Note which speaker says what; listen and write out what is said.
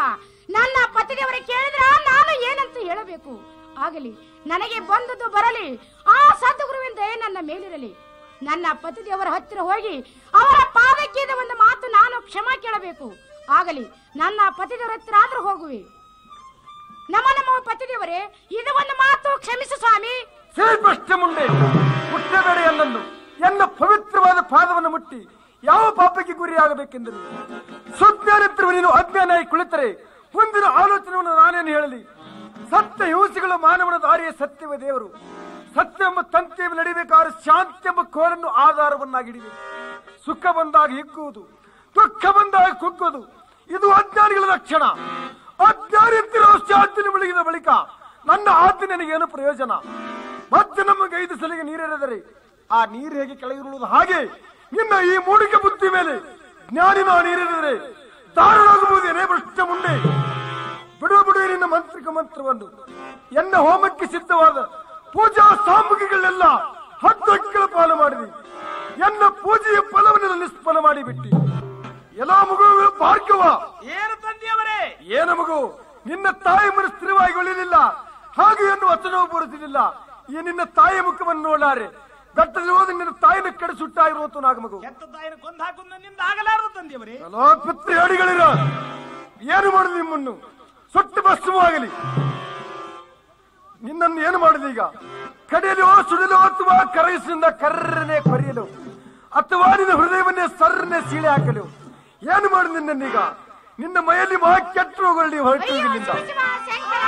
Speaker 1: ನನ್ನ ಪತಿದೇವರ ಕೇಳಿದ್ರ ನಾನು ಏನಂತ ಹೇಳಬೇಕು ಆಗಲಿ ನನಗೆ ಬಂದದ್ದು ಬರಲಿ ಆ ಸದ್ಗುರುವಿನ ದಯೆ ನನ್ನ ಮೇಲಿರಲಿ ನನ್ನ ಪತಿದೇವರ ಹತ್ತಿರ ಹೋಗಿ ಅವರ ಪಾದಕ್ಕಿದ ಒಂದು ಮಾತು ನಾನು ಕ್ಷಮಾ ಕೇಳಬೇಕು ಆಗಲಿ ನನ್ನ ಪತಿದೇವರ ಹತ್ತಿರ ಆದ್ರೂ ಹೋಗುವೆ ನಮ್ಮ ನಮ್ಮ ಪತಿದೇವರೇ ಇದು ಒಂದು ಮಾತು ಕ್ಷಮಿಸು ಸ್ವಾಮಿ
Speaker 2: ಶ್ರೀಕೃಷ್ಣ ಮುಂದೆ ಮುಟ್ಟಬೇಡ ಎಲ್ಲನ್ನು ಎನ್ನ ಪವಿತ್ರವಾದ ಪಾದವನ್ನು ಮುಟ್ಟಿ ಯಾವ ಪಾಪಕ್ಕೆ ಗುರಿಯಾಗಬೇಕೆಂದರು ಸುಜ್ಞಾನಿದ್ರು ನೀನು ಅಜ್ಞಾನಾಗಿ ಕುಳಿತರೆ ಮುಂದಿನ ಆಲೋಚನೆಯನ್ನು ನಾನೇನು ಹೇಳಲಿ ಸತ್ಯ ಹಿಂಸೆಗಳು ಮಾನವನ ದಾರಿಯ ಸತ್ಯವೇ ದೇವರು ಸತ್ಯ ಎಂಬ ತಂತಿಯನ್ನು ನಡಿಬೇಕಾದ್ರೆ ಶಾಂತಿ ಎಂಬ ಕೋರನ್ನು ಆಧಾರವನ್ನಾಗಿಡಬೇಕು ಸುಖ ಬಂದಾಗ ಹಿಗ್ಗುವುದು ದುಃಖ ಬಂದಾಗ ಕುಗ್ಗುವುದು ಇದು ಅಜ್ಞಾನಿಗಳ ಲಕ್ಷಣ ಅಜ್ಞಾನಿ ಅಂತಿರೋ ಶಾಂತಿನ ಮುಳುಗಿದ ಬಳಿಕ ನನ್ನ ಆಜ್ಞೆ ನನಗೇನು ಪ್ರಯೋಜನ ಮತ್ತೆ ನಮಗೆ ಐದು ಸಲಿಗೆ ನೀರೆರೆದರೆ ಆ ನೀರು ಹೇಗೆ ಕೆಳಗಿರುವುದು ಹಾಗೆ ನಿನ್ನ ಈ ಮೂಡಿಕೆ ಬುದ್ಧಿ ಮೇಲೆ ಜ್ಞಾನಿನ ನೀರೆರೆದರೆ ದಾರುಣಾಗಬಹುದೇನೇ ಭ್ರಷ್ಟ ಮುಂದೆ ಬಿಡುವ ಬಿಡುವ ನಿನ್ನ ಮಂತ್ರಿಕ ಮಂತ್ರವನ್ನು ಎನ್ನ ಹೋಮಕ್ಕೆ ಸಿದ್ಧವಾದ ಪೂಜಾ ಸಾಮಗ್ರಿಗಳನ್ನೆಲ್ಲ ಹದ್ದಕ್ಕಳ ಪಾಲು ಮಾಡಿದಿ ಎನ್ನ ಪೂಜೆಯ ಫಲವನ್ನು ನಿಷ್ಫಲ ಮಾಡಿಬಿಟ್ಟಿ ಎಲ್ಲ ಮಗು ಭಾಗ್ಯವ
Speaker 3: ಏನು ತಂದೆಯವರೇ
Speaker 2: ಏನು ಮಗು ನಿನ್ನ ತಾಯಿ ಮನ ಸ್ಥಿರವಾಗಿ ಉಳಿಲಿಲ್ಲ ಹಾಗೆ ಎನ್ನು ವಚನವು ಬರುತ್ತಿರಲಿಲ್ಲ ಈ ನಿನ್ನ ತಾಯಿ ಮುಖವನ್ನು ನೋಡಾರೆ ಬೆಟ್ಟದಲ್ಲಿ ಹೋದ ನಿನ್ನ ತಾಯಿನ ಕಡೆ ಸುಟ್ಟಾಗಿರುವಂತ ನಾಗ ಮಗು
Speaker 3: ಎತ್ತ ತಾಯಿನ ಕೊಂದು ಹಾಕು ನನ್ನಿಂದ ಆಗಲಾರದು ತಂದೆಯವರೇ
Speaker 2: ಹಲೋ ಪಿತೃ ಹೇಳಿಗಳಿರ ಏನು ಮಾಡುದು ನಿಮ್ಮನ್ನು ಸುಟ್ಟು ಭಸ್ಮವಾಗಲಿ ನಿನ್ನನ್ನು ಏನು ಮಾಡುದು ಈಗ ಕಡೆಯಲು ಸುಡಲು ಅಥವಾ ಕರಗಿಸಿಂದ ಕರ್ರನೆ ಕೊರೆಯಲು ಅಥವಾ ನಿನ್ನ ಹೃದಯವನ್ನೇ ಸರ್ರನೆ ಸೀಳೆ ಹಾಕಲು ಏನು ಮಾಡುದು ನಿನ್ನನ್ನೀಗ ನಿನ್ನ ಮೈಯಲ್ಲಿ ಮಹಾ ಕೆಟ್ಟ ರೋಗಗಳು ಹೊರಟು
Speaker 1: ಅಯ್ಯೋ
Speaker 2: ಇಲ್ಲಿಂದ
Speaker 1: ಶಿವ, ಶಂಕರ